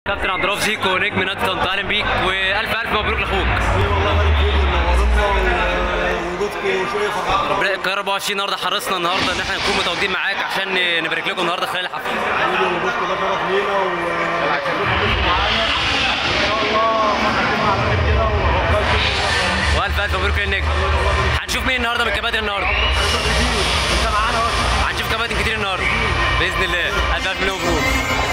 كابتن عبد الرؤوف زيكو نجم نادي طنطا اهلا بيك والف الف مبروك لاخوك ايوه والله بارك فيكم منورنا ووجودكم شويه فرحان ربنا يكرر 24 النهارده حرصنا النهارده ان احنا نكون متواجدين معاك عشان نبارك لكم النهارده خلال الحفله حبيبي وجودكم ده شرف لينا وشايفين حضرتكم معانا ان شاء الله فرحتين على خير كده وعقبال كل والف الف مبروك للنجم هنشوف مين النهارده من الكباتن النهارده انت معانا اهو هنشوف كباتن كتير النهارده باذن الله الف الف مليون مبروك